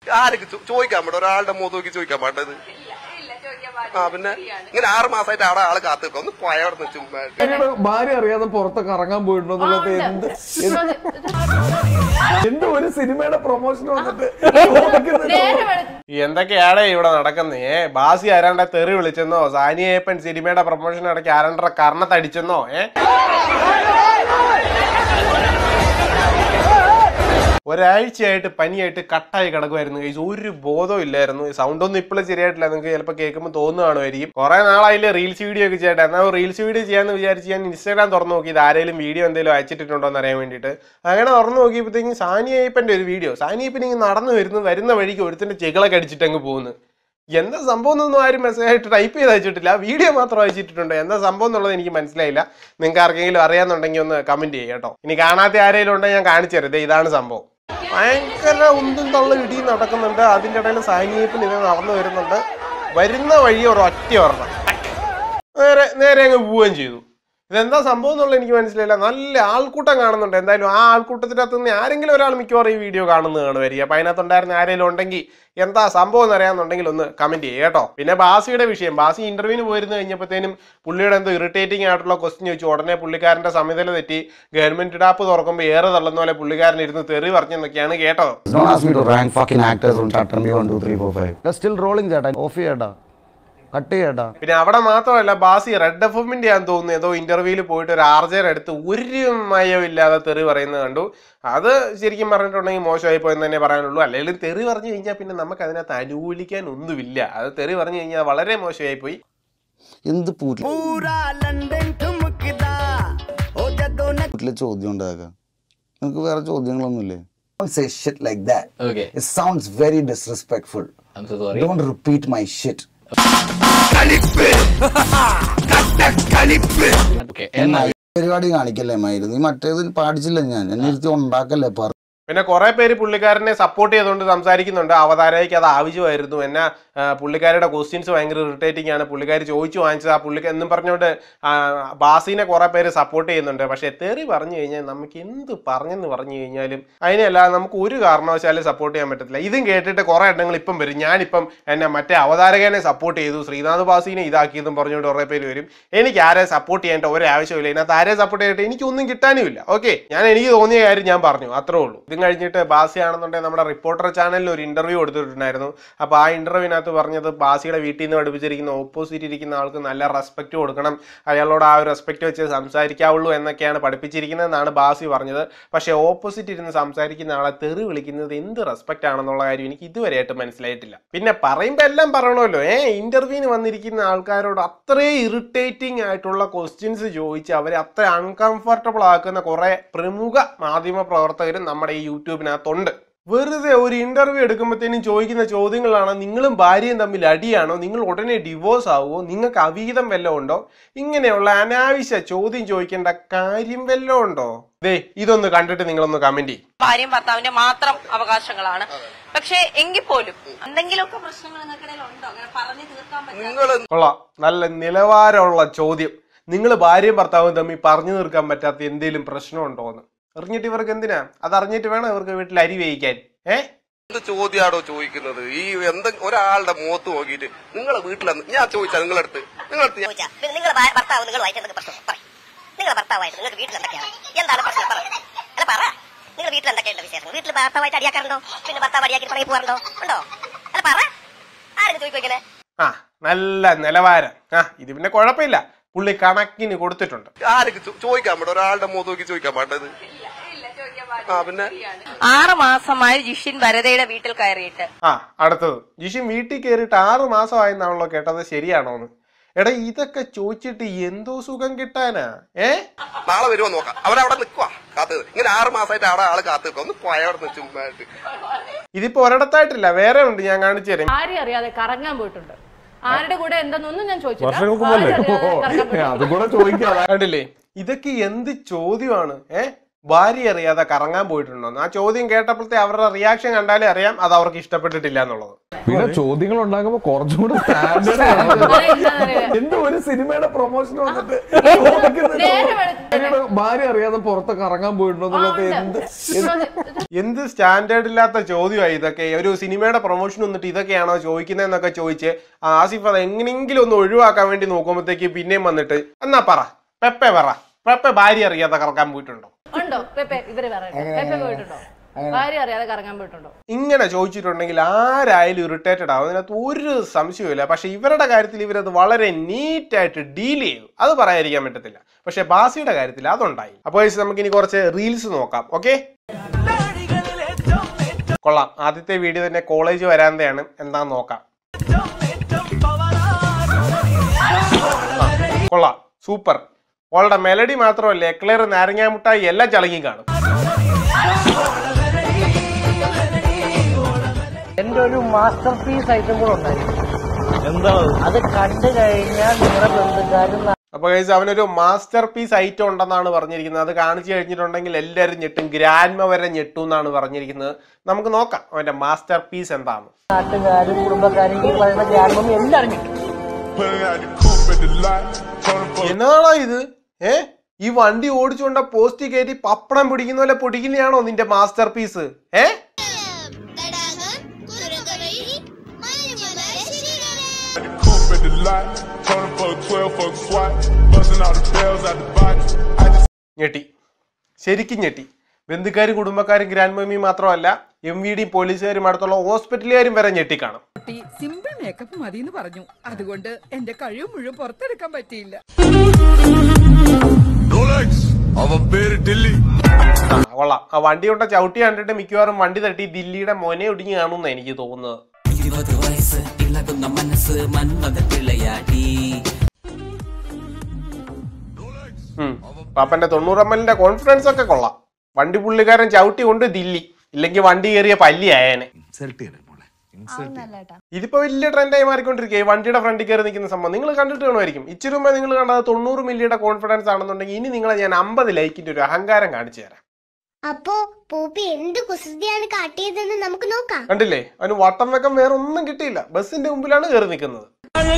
ആർക്ക് ചോ- ചോദിക്കാൻ പാടില്ല ഒരാളുടെ മുഖത്ത് നോക്കി ചോദിക്കാൻ പാട്ടത് ആ പിന്നെ ഇങ്ങനെ ആറ് മാസമായിട്ട് അവിടെ ആള് കാത്തു നിൽക്കാം ഒന്ന് പോയവിടെ ചുമ്മാ ഭാര്യയുടെ ഭാര്യ അറിയാതെ പുറത്തൊക്കെ ഇറങ്ങാൻ പോയിട്ടുണ്ടോ എന്നുള്ളത് എന്ത് എന്ത് എന്ത് ഒരു സിനിമയുടെ പ്രൊമോഷൻ വന്നിട്ട് ചോദിക്കുന്നുണ്ട്. എന്തൊക്കെയാണ് ഇവിടെ നടക്കുന്നത് ഏ ബാസി ആരാണ്ട തെറി വിളിച്ചെന്നോ സാനിയേപ്പൻ സിനിമയുടെ പ്രൊമോഷൻ ഇടയ്ക്ക് ആരാണ്ട കർണത്തടിച്ചെന്നോ ഏ ഒരാഴ്ചയായിട്ട് പനിയായിട്ട് കട്ടായി കിടക്കുമായിരുന്നു guys. ഒരു ബോധവും ഇല്ലായിരുന്നു സൗണ്ട് ഒന്നും ഇപ്പോഴും ശരിയായിട്ടില്ല നിങ്ങൾക്ക് ചിലപ്പോൾ കേൾക്കുമ്പോൾ തോന്നുകയാണുമായിരിക്കും കുറെ നാളായില്ലേ റീൽസ് വീഡിയോ ഒക്കെ ചെയ്യട്ടെ എന്നാൽ റീൽസ് വീഡിയോ ചെയ്യാന്ന് വിചാരിച്ച് ഞാൻ ഇൻസ്റ്റാഗ്രാം തുറന്നു നോക്കി ഇത് ആരെങ്കിലും വീഡിയോ എന്തെങ്കിലും അയച്ചിട്ടുണ്ടോ എന്ന് അറിയാൻ വേണ്ടിയിട്ട് അങ്ങനെ തുറന്നു നോക്കിയപ്പോഴത്തേക്കും സാനി അയ്യപ്പൻ്റെ ഒരു വീഡിയോ സാനി അയ്യപ്പൻ ഇങ്ങനെ നടന്നു വരുന്നു വരുന്ന വഴിക്ക് ഒരുത്തിന്റെ ചെകളൊക്കെ അടിച്ചിട്ട് അങ്ങ് പോകുന്നു എന്താ സംഭവം എന്നൊന്നും ആരും മെസ്സേജ് ആയിട്ട് ടൈപ്പ് ചെയ്ത് അയച്ചിട്ടില്ല വീഡിയോ മാത്രം അയച്ചിട്ടുണ്ട് എന്താ സംഭവം എന്നുള്ളത് എനിക്ക് മനസ്സിലായില്ല നിങ്ങൾക്ക് ആർക്കെങ്കിലും അറിയാന്നുണ്ടെങ്കിൽ ഒന്ന് കമന്റ് ചെയ്യുക കേട്ടോ ഇനി കാണാത്ത ആരെങ്കിലും ഉണ്ടെങ്കിൽ ഞാൻ കാണിച്ചു തരാം ദേ ഇതാണ് സംഭവം ഭയങ്കര ഉന്തും തള്ള ഇടി നടക്കുന്നുണ്ട് അതിൻ്റെ ഇടയിൽ സാനിയപ്പിന് ഇത് നടന്നു വരുന്നുണ്ട് വരുന്ന വഴി ഒരു ഒറ്റ ഒരെണ്ണം നേരെ നേരെ അങ്ങ് പോവുകയും ചെയ്തു ഇതെന്താ സംഭവം എന്നുള്ളത് എനിക്ക് മനസ്സിലായില്ല നല്ല ആൾക്കൂട്ടം കാണുന്നുണ്ട് എന്തായാലും ആ ആൾക്കൂട്ടത്തിൻ്റെ അകത്ത് നിന്ന് ആരെങ്കിലും ഒരാൾ മിക്കവാറും ഈ വീഡിയോ കാണുന്നത് കാണുമായിരിക്കും അപ്പോൾ അതിനകത്തുണ്ടായിരുന്ന ആരെങ്കിലും ഉണ്ടെങ്കിൽ എന്താ സംഭവം എന്ന് അറിയാന്നുണ്ടെങ്കിൽ ഒന്ന് കമന്റ് ചെയ്യുക കേട്ടോ പിന്നെ ബാസിയുടെ വിഷയം ബാസി ഇന്റർവ്യൂവിന് പോയിരുന്നു കഴിഞ്ഞപ്പോഴത്തേനും പുള്ളിയുടെ എന്തോ ഇറിറ്റേറ്റിംഗ് ആയിട്ടുള്ള ക്വസ്റ്റ്യൻ ചോദിച്ചു ഉടനെ പുള്ളിക്കാരന്റെ സമനില തെറ്റി ഗവൺമെന്റ് ടാപ്പ് തുറക്കുമ്പോൾ ഏറെ തള്ളുന്ന പോലെ പുള്ളിക്കാരൻ ഇരുന്ന് തെറി പറഞ്ഞെന്നൊക്കെയാണ് കേട്ടത് Don't ask me to rank fucking actors on Tata Me 1, 2, 3, 4, 5. You're still rolling ചേട്ടാ ഓഫ് ചെയ്യട്ടാ കട്ട് ചെയ്യട്ടാ പിന്നെ അവിടെ മാത്രമല്ല ബാസി റെഡ് എഫ് എമ്മിന്റെ ആണെന്ന് തോന്നുന്നു ഏതോ ഇന്റർവ്യൂവിൽ പോയിട്ട് ഒരു ആർജയുടെ അടുത്ത് ഒരു മയമില്ലാതെ തെറി പറയുന്നത് കണ്ടു അത് ശരിക്കും പറഞ്ഞിട്ടുണ്ടെങ്കിൽ മോശമായി പോയെന്ന് തന്നെ പറയാനുള്ളൂ അല്ലെങ്കിൽ തെറി പറഞ്ഞു കഴിഞ്ഞാൽ പിന്നെ നമുക്ക് അതിനകത്ത് അനുകൂലിക്കാൻ ഒന്നുമില്ല അത് തെറി പറഞ്ഞു കഴിഞ്ഞാൽ വളരെ മോശമായി പോയി എന്ത് പൂട്ടിലെ പൂട്ടിലെ ചോദ്യം ഉണ്ടാക്കുക നിനക്ക് വേറെ ചോദ്യങ്ങളൊന്നുമില്ലേ Don't say shit like that. Okay. It sounds very disrespectful. I'm so sorry. Don't repeat my shit. Okay. എന്നാ പരിപാടി കാണിക്കല്ലേ മയില് നീ മറ്റേത് പാടിച്ചില്ല ഞാൻ എന്നെ ഇരുത്തി ഉണ്ടാക്കല്ലേ പറ പിന്നെ കുറെ പേര് പുള്ളിക്കാരനെ സപ്പോർട്ട് ചെയ്തുകൊണ്ട് സംസാരിക്കുന്നുണ്ട് അവതാരയ്ക്ക് അത് ആവശ്യമായിരുന്നു എന്നാ ആ, പുള്ളിക്കാരുടെ ക്വസ്റ്റ്യൻസ് ഭയങ്കര ഇറിറ്റേറ്റിംഗ് ആണ് പുള്ളിക്കാർ ചോദിച്ചു വാങ്ങിച്ചത് ആ പുള്ളിക്ക് എന്നും പറഞ്ഞുകൊണ്ട് ആ, ബാസിനെ കുറെ പേര് സപ്പോർട്ട് ചെയ്യുന്നുണ്ട് പക്ഷെ തെറി പറഞ്ഞു കഴിഞ്ഞാൽ നമുക്ക് എന്ത് പറഞ്ഞെന്ന് പറഞ്ഞു കഴിഞ്ഞാലും അതിനല്ലാതെ നമുക്ക് ഒരു കാരണവശാലും സപ്പോർട്ട് ചെയ്യാൻ പറ്റത്തില്ല ഇതും കേട്ടിട്ട് കുറെ എണ്ണങ്ങൾ ഇപ്പം വരും ഞാനിപ്പം എന്നെ മറ്റേ അവതാരകനെ സപ്പോർട്ട് ചെയ്തു ശ്രീനാഥ് ബാസിനെ ഇതാക്കിയതും പറഞ്ഞുകൊണ്ട് കുറെ പേര് വരും എനിക്ക് ആരെ സപ്പോർട്ട് ചെയ്യേണ്ട ഒരു ആവശ്യമില്ല ഇതിനകത്ത് ആരെ സപ്പോർട്ട് ചെയ്തിട്ട് എനിക്കൊന്നും കിട്ടാനുമില്ല ഓക്കെ ഞാൻ എനിക്ക് തോന്നിയ കാര്യം ഞാൻ പറഞ്ഞു അത്രേ ഉള്ളൂ ഇതും കഴിഞ്ഞിട്ട് ബാസി ആണെന്നുണ്ടെങ്കിൽ നമ്മുടെ റിപ്പോർട്ടർ ചാനലിൽ ഒരു ഇന്റർവ്യൂ കൊടുത്തിട്ടുണ്ടായിരുന്നു അപ്പോൾ ആ ഇന്റർവ്യൂവിനകത്ത് പറഞ്ഞത് ബാസിയുടെ വീട്ടിൽ നിന്ന് പഠിപ്പിച്ചിരിക്കുന്ന ഓപ്പോസിറ്റ് ഇരിക്കുന്ന ആൾക്ക് നല്ല റെസ്പെക്ട് കൊടുക്കണം അയാളോട് ആ ഒരു റെസ്പെക്ട് വെച്ച് സംസാരിക്കാവുള്ളൂ എന്നൊക്കെയാണ് പഠിപ്പിച്ചിരിക്കുന്നതെന്നാണ് ബാസി പറഞ്ഞത് പക്ഷേ ഓപ്പോസിറ്റ് ഇരുന്ന് സംസാരിക്കുന്ന ആളെ തെറി വിളിക്കുന്നത് എന്ത് റെസ്പെക്ട് ആണെന്നുള്ള കാര്യം എനിക്ക് ഇതുവരെയായിട്ട് മനസ്സിലായിട്ടില്ല പിന്നെ പറയുമ്പോൾ എല്ലാം പറയണമല്ലോ ഏ ഇന്റർവ്യൂവിന് വന്നിരിക്കുന്ന ആൾക്കാരോട് അത്രയും ഇറിറ്റേറ്റിംഗ് ആയിട്ടുള്ള ക്വസ്റ്റ്യൻസ് ചോദിച്ച് അവരെ അത്ര അൺകംഫർട്ടബിൾ ആക്കുന്ന കുറെ പ്രമുഖ മാധ്യമ പ്രവർത്തകരും നമ്മുടെ ഈ യൂട്യൂബിനകത്തുണ്ട് വെറുതെ ഒരു ഇന്റർവ്യൂ എടുക്കുമ്പോഴത്തേനും ചോദിക്കുന്ന ചോദ്യങ്ങളാണ് നിങ്ങളും ഭാര്യയും തമ്മിൽ അടിയാണോ നിങ്ങൾ ഉടനെ ഡിവോഴ്സ് ആവുമോ നിങ്ങൾക്ക് അവീതം വല്ലതും ഉണ്ടോ ഇങ്ങനെയുള്ള അനാവശ്യ ചോദ്യം ചോദിക്കേണ്ട കാര്യം വല്ലതും ഉണ്ടോ ദേ ഇതൊന്ന് കണ്ടിട്ട് നിങ്ങളൊന്ന് കമന്റ് ചെയ്യും ഭാര്യയും ഭർത്താവിന്റെ മാത്രം അവകാശങ്ങളാണ് പക്ഷെ എങ്കിൽ പോലും എന്തെങ്കിലുമൊക്കെ പ്രശ്നങ്ങൾ നിങ്ങൾക്കിടയിൽ ഉണ്ടോ അങ്ങനെ പറഞ്ഞു തീർക്കാൻ പറ്റും നിങ്ങൾ കൊള്ളാം നല്ല നിലവാരമുള്ള ചോദ്യം നിങ്ങൾ ഭാര്യയും ഭർത്താവും തമ്മിൽ പറഞ്ഞു തീർക്കാൻ പറ്റാത്ത എന്തെങ്കിലും പ്രശ്നമുണ്ടോ എന്ന് അറിഞ്ഞിട്ട് ഇവർക്ക് എന്തിനാ അത് അറിഞ്ഞിട്ട് വേണം ഇവർക്ക് വീട്ടിൽ അരി വേവിക്കാൻ ഏ എന്ത് ചോദ്യമാണോ ചോദിക്കുന്നത് ഈ എന്ത് ഒരാളുടെ മുഖത്ത് നോക്കിയിട്ട് നിങ്ങളെ വീട്ടിലെന്ന് ഞാൻ ചോദിച്ചാ നിങ്ങളടുത്ത് നിങ്ങളടുത്ത് ഞാൻ ചോദിച്ചാ പിന്നെ നിങ്ങളുടെ ഭർത്താവ് നിങ്ങളുമായിട്ട് എന്തൊക്കെ പ്രശ്നം പറ നിങ്ങളുടെ ഭർത്താവായിട്ട് നിങ്ങൾക്ക് വീട്ടിൽ എന്തൊക്കെയാണ് എന്താണ് പ്രശ്നം പറ അല്ല പറ നിങ്ങൾ വീട്ടിൽ എന്തൊക്കെയുണ്ട് വിശേഷം വീട്ടിൽ ഭർത്താവായിട്ട് അടിയാക്കാറുണ്ടോ പിന്നെ ഭർത്താവ് അടിയാക്കി പണി പോകാറുണ്ടോ ഉണ്ടോ അല്ല പറ ആരും ചോദിക്കോങ്ങനെ ആ നല്ല നിലവാരം ആ ഇത് പിന്നെ കുഴപ്പമില്ല പുള്ളി കണക്കിന് കൊടുത്തിട്ടുണ്ട് ആർക്ക് ചോ- ചോദിക്കാൻ പാടില്ല ഒരാളുടെ മുഖത്ത് നോക്കി ചോദിക്കാൻ പാട്ടത് ആ പിന്നെ ആറ് മാസമായി ജിഷിൻ ഭരതയുടെ വീട്ടിൽ കയറിയിട്ട് ആ അടുത്തത് ജിഷിൻ വീട്ടിൽ കയറിയിട്ട് ആറ് മാസമായെന്നാണല്ലോ കേട്ടത് ശരിയാണോന്ന് എടാ ഇതൊക്കെ ചോദിച്ചിട്ട് എന്തോ സുഖം കിട്ടാനാ ഏ നാളെ വരുമോ നോക്കാം അവരവിടെ നിൽക്കുക കാത്ത് ഇങ്ങനെ ആറ് മാസമായിട്ട് അവിടെ ആള് കാത്ത് നിൽക്കുക ഒന്ന് പോയവിടെ ചുമ്മായിട്ട് ഇതിപ്പോ ഒരിടത്തായിട്ടില്ല വേറെ ഉണ്ട് ഞാൻ കാണിച്ചു തരാം ആരെയും അറിയാതെ കറങ്ങാൻ പോയിട്ടുണ്ട് ആരുടെ കൂടെ എന്തെന്നൊന്നും ഞാൻ ചോദിച്ചില്ല വർഷങ്ങൾക്ക് മുമ്പല്ലേ ആരെയും അറിയാതെ കറങ്ങാൻ പോയിട്ടുണ്ട്. അതും കൂടെ ചോദിക്കാതെ കണ്ടില്ലേ ഇതൊക്കെ എന്ത് ചോദ്യമാണ് ഏ ഭാര്യ അറിയാതെ കറങ്ങാൻ പോയിട്ടുണ്ടോന്ന് ആ ചോദ്യം കേട്ടപ്പോഴത്തെ അവരുടെ റിയാക്ഷൻ കണ്ടാലേ അറിയാം അത് അവർക്ക് ഇഷ്ടപ്പെട്ടിട്ടില്ല എന്നുള്ളത് പിന്നെ ചോദ്യങ്ങൾ ഉണ്ടാക്കുമ്പോ കുറച്ചും കൂടെ സ്റ്റാൻഡേർഡ് അതെന്താന്നറിയോ? എന്ത് ഒരു സിനിമയുടെ പ്രൊമോഷൻ വന്നിട്ട് നേരെ വെളുത്ത് അവരുടെ ഭാര്യ അറിയാതെ പുറത്തൊക്കെ ഇറങ്ങാൻ പോയിട്ടുണ്ടോ എന്നുള്ളത് ആ, എന്ത് ഉണ്ട്. എന്ത് സ്റ്റാൻഡേർഡ് ഇല്ലാത്ത ചോദ്യമായി ഇതൊക്കെ ഒരു സിനിമയുടെ പ്രൊമോഷൻ വന്നിട്ട് ഇതൊക്കെയാണോ ചോദിക്കുന്നതെന്നൊക്കെ ചോദിച്ച് ആസിഫ് അത് എങ്ങനെയെങ്കിലും ഒന്ന് ഒഴിവാക്കാൻ വേണ്ടി നോക്കുമ്പോഴത്തേക്ക് പിന്നെയും വന്നിട്ട് എന്നാ പറ പെപ്പെ പറ പെപ്പെ ഭാര്യ അറിയാതെ കറക്കാൻ പോയിട്ടുണ്ടോ ഉണ്ടോ പെപ്പെ ഇവര് പറയട്ടെ പെപ്പെ പോയിട്ടുണ്ടോ ഭാര്യ അറിയാതെ കറങ്ങാൻ പോയിട്ടുണ്ടോ ഇങ്ങനെ ചോദിച്ചിട്ടുണ്ടെങ്കിൽ ആരായാലും ഇറിറ്റേറ്റഡ് ആവും അതിനകത്ത് ഒരു സംശയവുമില്ല പക്ഷെ ഇവരുടെ കാര്യത്തിൽ ഇവരത് വളരെ നീറ്റായിട്ട് ഡീൽ ചെയ്തു അത് പറയാതിരിക്കാൻ പറ്റത്തില്ല പക്ഷെ ബാസിയുടെ കാര്യത്തിൽ അതുണ്ടായി അപ്പോൾ നമുക്ക് ഇനി കുറച്ച് റീൽസ് നോക്കാം ഓക്കെ കൊള്ളാം ആദ്യത്തെ വീഡിയോ തന്നെ കോളേജ് വരാന്തയാണ് എന്താന്ന് നോക്കാം ആ, കൊള്ളാം സൂപ്പർ അവളുടെ മെലഡി മാത്രമല്ല എക്ലെയർ നാരങ്ങാമുട്ടായി എല്ലാം ചളങ്ങി കാണും എന്റെ ഒരു മാസ്റ്റർ പീസ് ഐറ്റം കൂടെ ഉണ്ടായിരുന്നു എന്താ അത് കണ്ടു കഴിഞ്ഞാൽ നിങ്ങളുടെ ബന്ധുക്കാരും അപ്പൊ ഗൈസ് അവനൊരു മാസ്റ്റർ പീസ് ഐറ്റം ഉണ്ടെന്നാണ് പറഞ്ഞിരിക്കുന്നത് അത് കാണിച്ചു കഴിഞ്ഞിട്ടുണ്ടെങ്കിൽ എല്ലാവരും ഞെട്ടും ഗ്രാൻഡ്മ വരെ ഞെട്ടും എന്നാണ് പറഞ്ഞിരിക്കുന്നത് നമുക്ക് നോക്കാം അവന്റെ മാസ്റ്റർ പീസ് എന്താണ് നാട്ടുകാരും കുടുംബക്കാരും ഈ പറയുന്ന ഗ്രാമം എല്ലാവരും കിട്ടും എന്നതാണോ ഇത് ഏ ഈ വണ്ടി ഓടിച്ചുകൊണ്ട പോസ്റ്റ് കയറ്റി പപ്പടം പിടിക്കുന്ന പോലെ പൊടിക്കുന്നതാണോ നിന്റെ മാസ്റ്റർ പീസ് ഏ തടാകം കുറുകവഴി മഞ്ഞുമല ശിഖരം ഞെട്ടി ശരിക്കും ഞെട്ടി ബന്ധുക്കാരും കുടുംബക്കാരും ഗ്രാൻഡ് മമ്മി മാത്രമല്ല എം വി ഡി പോലീസുകാരും അടുത്തുള്ള ഹോസ്പിറ്റലുകാരും വരെ ഞെട്ടിക്കാണും കുട്ടി സിമ്പിൾ മേക്കപ്പ് മതി എന്ന് പറഞ്ഞു അതുകൊണ്ട് എന്റെ കഴിവ് മുഴുവൻ പുറത്തെടുക്കാൻ പറ്റിയില്ല ആ, കൊള്ളാം ആ വണ്ടി കൊണ്ട് ചവിട്ടി കണ്ടിട്ട് മിക്കവാറും വണ്ടി തട്ടി ദില്ലിയുടെ മോനെ ഒടിഞ്ഞു കാണുമെന്ന് എനിക്ക് തോന്നുന്നത് ഉം. പാപ്പന്റെ തൊണ്ണൂറമ്മലിന്റെ കോൺഫിഡൻസ് ഒക്കെ കൊള്ളാം വണ്ടി പുള്ളിക്കാരൻ ചവിട്ടി കൊണ്ട് ദില്ലി ഇല്ലെങ്കിൽ വണ്ടി കയറിയ പല്ലി ആയേനെ ഇതിപ്പോ വലിയ ട്രെൻഡായി മാറിക്കൊണ്ടിരിക്കുക ഈ വണ്ടിയുടെ ഫ്രണ്ടിൽ കയറി നിൽക്കുന്ന സംഭവം നിങ്ങൾ കണ്ടിട്ട് കാണുമായിരിക്കും ഇച്ചിരി മുമ്പേ നിങ്ങൾ കണ്ടത് തൊണ്ണൂറ് മില്ലിയുടെ കോൺഫിഡൻസ് ആണെന്നുണ്ടെങ്കിൽ ഇനി നിങ്ങളെ ഞാൻ അമ്പത് ലൈക്കിന്റെ ഒരു അഹങ്കാരം കാണിച്ചു തരാം അപ്പോ പൂപ്പി എന്ത് കുസൃതിയാണ് കാട്ടിയതെന്ന് നമുക്ക് നോക്കാം കണ്ടില്ലേ അവന് വട്ടം വെക്കം വേറെ ഒന്നും കിട്ടിയില്ല ബസ്സിന്റെ മുമ്പിലാണ് കയറി നിൽക്കുന്നത്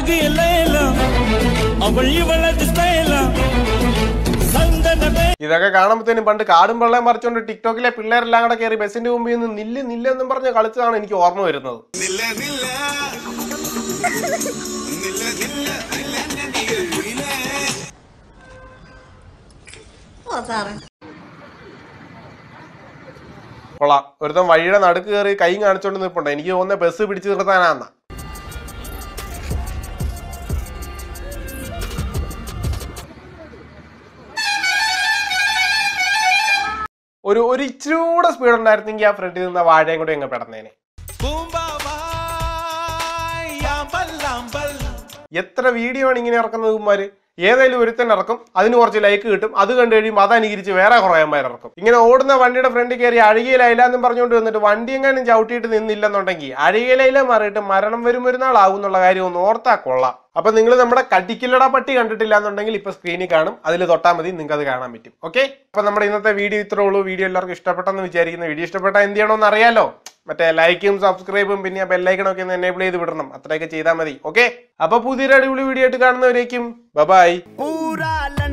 ഇതൊക്കെ കാണുമ്പോഴത്തേനും പണ്ട് കാടും വെള്ളം പറിച്ചുകൊണ്ട് ടിക്ടോക്കിലെ പിള്ളേരെല്ലാം കൂടെ കയറി ബസ്സിന്റെ മുമ്പിൽ നിന്ന് നില്ല് നില്ല് എന്നും പറഞ്ഞ് കളിച്ചതാണ് എനിക്ക് ഓർമ്മ വരുന്നത് കൊള്ളാം ഒരുത്തൻ വഴിയുടെ നടുക്ക് കയറി കൈ കാണിച്ചോണ്ട് നിൽപ്പുണ്ട് എനിക്ക് തോന്നുന്നത് ബസ് പിടിച്ചു നിർത്താനാന്ന ഒരു ഒരു ഇച്ചിരി കൂടെ സ്പീഡ് ഉണ്ടായിരുന്നെങ്കിൽ ആ ഫ്രണ്ടിൽ നിന്ന് ആ വാഴയും കൂടെ അങ്ങ് പെടന്നേനെ എത്ര വീഡിയോ ആണ് ഇങ്ങനെ ഇറക്കുന്നത് ഉമ്മാര് ഏതായാലും ഒരുത്തൻ ഇറക്കും അതിന് കുറച്ച് ലൈക്ക് കിട്ടും അത് കണ്ടു കഴിയുമ്പോൾ അതനുകരിച്ച് വേറെ കുറേ അമ്മമാർ ഇറക്കും ഇങ്ങനെ ഓടുന്ന വണ്ടിയുടെ ഫ്രണ്ടിൽ കയറി അഴുകിയിലയില്ല എന്നും പറഞ്ഞുകൊണ്ട് വന്നിട്ട് വണ്ടി എങ്ങാനും ചവിട്ടിയിട്ട് നിന്നില്ലെന്നുണ്ടെങ്കിൽ അഴുകിയിലയില മാറിയിട്ട് മരണം വരും ഒരു നാളാവും എന്നുള്ള കാര്യം ഒന്ന് ഓർത്താ കൊള്ളാം അപ്പൊ നിങ്ങൾ നമ്മുടെ കടിക്കില്ലട പട്ടി കണ്ടിട്ടില്ല എന്നുണ്ടെങ്കിൽ ഇപ്പൊ സ്ക്രീനിൽ കാണും അതിൽ തൊട്ടാൽ മതി നിങ്ങൾക്ക് അത് കാണാൻ പറ്റും ഓക്കെ അപ്പൊ നമ്മുടെ ഇന്നത്തെ വീഡിയോ ഇത്രേ ഉള്ളൂ വീഡിയോ എല്ലാവർക്കും ഇഷ്ടപ്പെട്ടെന്ന് വിചാരിക്കുന്നു വീഡിയോ ഇഷ്ടപ്പെട്ടാൽ എന്ത് ചെയ്യണമെന്ന് അറിയാലോ മറ്റേ ലൈക്കും സബ്സ്ക്രൈബും പിന്നെ ബെല്ലൈക്കണും ഒക്കെ ഒന്ന് എനേബിൾ ചെയ്ത് വിടണം അത്രയൊക്കെ ചെയ്താൽ മതി ഓക്കെ അപ്പൊ പുതിയൊരു അടിപൊളി വീഡിയോ ആയിട്ട് കാണുന്നവരേക്കും ബൈ പൂരാ